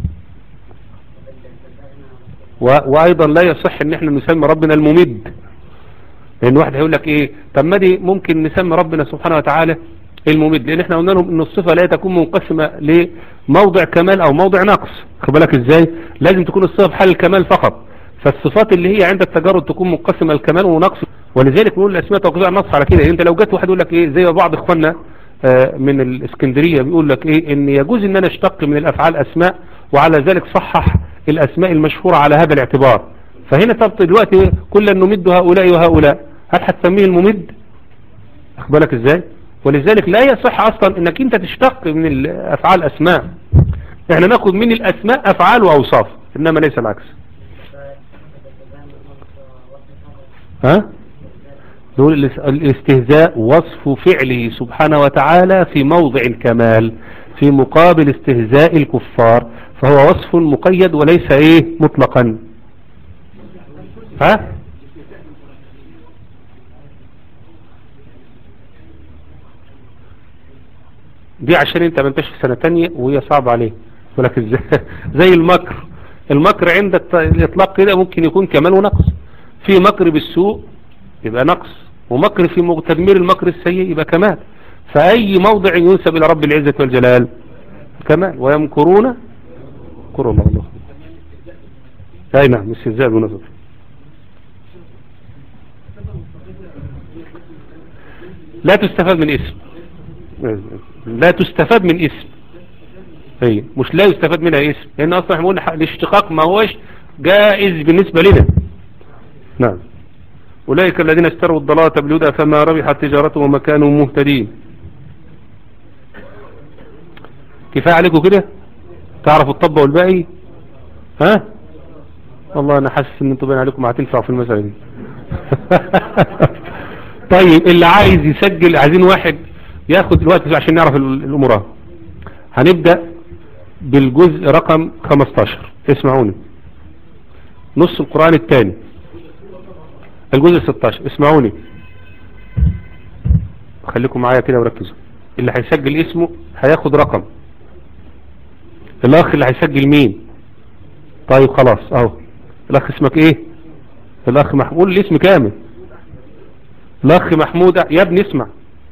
وأيضا لا يصح ان احنا نسمي ربنا الممد لأن واحد هيقول لك إيه طب ما دي ممكن نسمي ربنا سبحانه وتعالى الممد لأن احنا قلنا لهم ان الصفة لا تكون منقسمة لموضع كمال أو موضع نقص خد بالك إزاي لازم تكون الصفة في حال الكمال فقط فالصفات اللي هي عند التجارب تكون منقسمة الكمال ونقص ولذلك نقول الاسماء توقيع النص على كده انت لو جت واحد يقول لك ايه زي بعض اخواننا من الاسكندرية بيقول لك ايه ان يجوز ان انا اشتق من الافعال اسماء وعلى ذلك صحح الاسماء المشهورة على هذا الاعتبار فهنا طب دلوقتي كلا نمد هؤلاء وهؤلاء هل هتسميه الممد اخبرك ازاي ولذلك لا يصح اصلا انك انت تشتق من الافعال اسماء احنا ناخد من الاسماء افعال واوصاف انما ليس العكس ها نقول الاستهزاء وصف فعله سبحانه وتعالى في موضع الكمال في مقابل استهزاء الكفار فهو وصف مقيد وليس ايه مطلقا ها دي عشان انت ما انتش في سنة تانية وهي صعبة عليه ولكن زي, زي المكر المكر عندك الاطلاق كده ممكن يكون كمال ونقص في مكر بالسوء يبقى نقص ومكر في تدمير المكر السيء يبقى كمال فأي موضع ينسب إلى رب العزة والجلال كمال ويمكرون كر الله الله أي نعم استهزاء بنظر لا تستفاد من اسم لا تستفاد من اسم هي مش لا يستفاد منها اسم لأن أصلا احنا قلنا الاشتقاق ما هوش جائز بالنسبة لنا نعم أولئك الذين اشتروا الضلالة بالهدى فما ربحت تجارتهم وما كانوا مهتدين كفاية عليكم كده تعرفوا الطب والباقي ها والله انا حاسس ان انتوا باين عليكم هتنفعوا في المسألة دي طيب اللي عايز يسجل عايزين واحد ياخد الوقت عشان نعرف الامور هنبدأ بالجزء رقم 15 اسمعوني نص القرآن الثاني الجزء 16 اسمعوني خليكم معايا كده وركزوا اللي هيسجل اسمه هياخد رقم الاخ اللي هيسجل مين طيب خلاص اهو الاخ اسمك ايه الاخ محمود الاسم كامل الاخ محمود يا ابني اسمع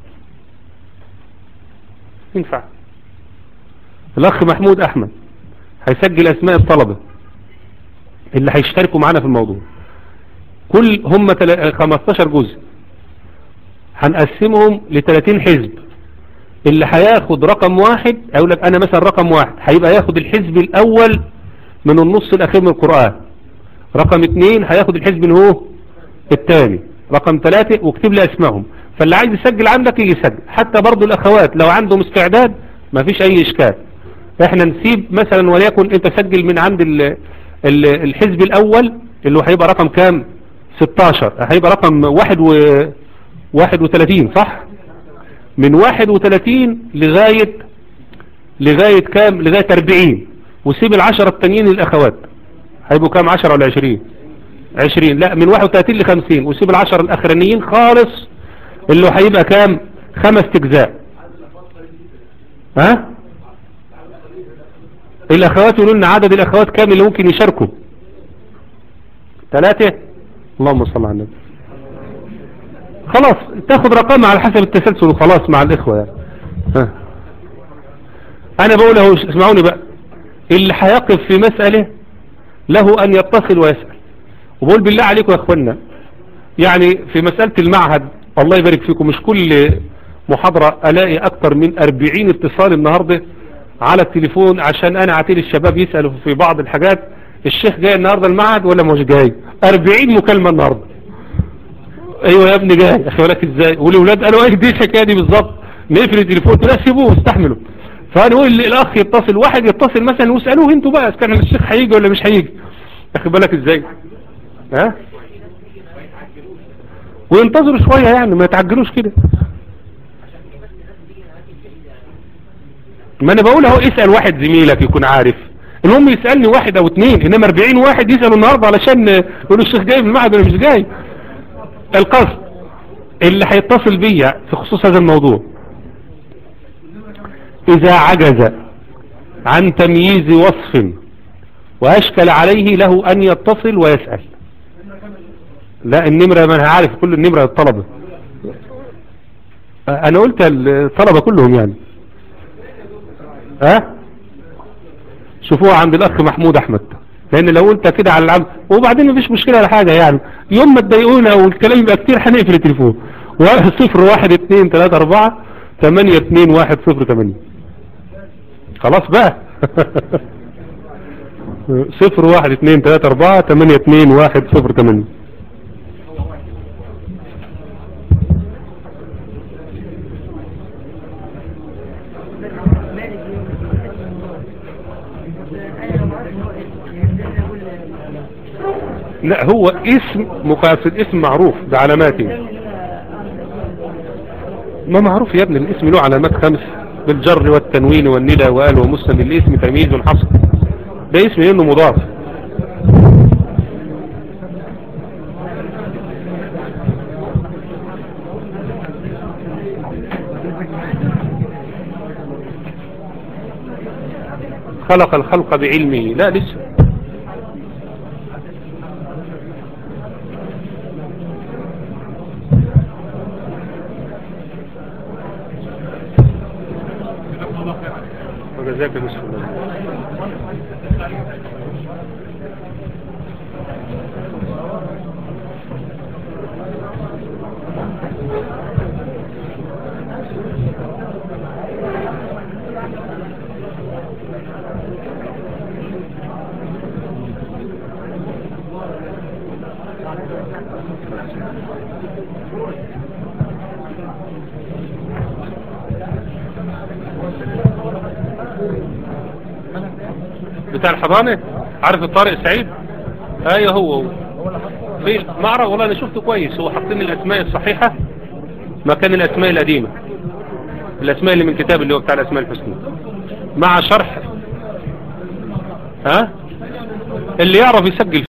ينفع الاخ محمود احمد هيسجل اسماء الطلبة اللي هيشتركوا معانا في الموضوع كل هم 15 جزء هنقسمهم ل 30 حزب اللي هياخد رقم واحد اقول لك انا مثلا رقم واحد هيبقى ياخد الحزب الاول من النص الاخير من القرآن رقم اثنين هياخد الحزب اللي هو الثاني رقم ثلاثة واكتب لي اسمائهم فاللي عايز يسجل عندك يجي يسجل حتى برضو الاخوات لو عندهم استعداد ما فيش اي اشكال احنا نسيب مثلا وليكن انت سجل من عند ال ال الحزب الاول اللي هو هيبقى رقم كام 16 هيبقى رقم واحد و 31 صح من 31 لغاية لغاية كام لغاية 40 وسيب العشرة التانيين للاخوات هيبقوا كام 10 ولا 20 20 لا من 31 ل 50 وسيب العشر الاخرانيين خالص اللي هيبقى كام خمس اجزاء ها الاخوات يقولوا لنا عدد الاخوات كام اللي ممكن يشاركوا ثلاثة اللهم صل على النبي خلاص تاخد رقم على حسب التسلسل وخلاص مع الاخوة يعني. ها. انا بقول اهو اسمعوني بقى اللي هيقف في مسألة له ان يتصل ويسأل وبقول بالله عليكم يا اخوانا يعني في مسألة المعهد الله يبارك فيكم مش كل محاضرة الاقي اكتر من 40 اتصال النهاردة على التليفون عشان انا عتيل الشباب يسألوا في بعض الحاجات الشيخ جاي النهاردة المعهد ولا مش جاي 40 مكالمة النهاردة ايوه يا ابني جاي اخي ولك ازاي والاولاد قالوا ايه دي الحكايه دي بالظبط نقفل التليفون لا سيبوه استحملوا فانا اقول الاخ يتصل واحد يتصل مثلا واسالوه انتوا بقى كان الشيخ هيجي ولا مش هيجي اخي بالك ازاي ها وينتظروا شوية يعني ما يتعجلوش كده ما انا بقول اهو اسأل واحد زميلك يكون عارف المهم يسألني واحد او اتنين انما 40 واحد يسألوا النهاردة علشان يقولوا الشيخ جاي في المعهد ولا مش جاي القصد اللي هيتصل بيا في خصوص هذا الموضوع اذا عجز عن تمييز وصف واشكل عليه له ان يتصل ويسأل لا النمرة ما انا عارف كل النمرة الطلبة انا قلت الطلبة كلهم يعني ها شوفوها عند الاخ محمود احمد لان لو قلت كده على العام وبعدين مفيش مشكلة ولا حاجة يعني يوم ما تضايقونا والكلام يبقى كتير هنقفل التليفون صفر واحد اتنين تلاتة اربعة تمانية اتنين واحد صفر تمانية خلاص بقى صفر واحد اتنين تلاتة اربعة تمانية اتنين واحد صفر تمانية لا هو اسم مقاصد اسم معروف بعلاماته ما معروف يا ابني الاسم له علامات خمس بالجر والتنوين والندى وقال ومسند الاسم تمييز حصر ده اسم انه مضاف خلق الخلق بعلمه لا لسه وجزاك نصف الله بتاع الحضانة عارف الطارق سعيد ايوه هو هو في ما اعرف والله انا شفته كويس هو حاطين الاسماء الصحيحة مكان الاسماء القديمة الاسماء اللي من الكتاب اللي هو بتاع الاسماء الحسنى مع شرح ها اللي يعرف يسجل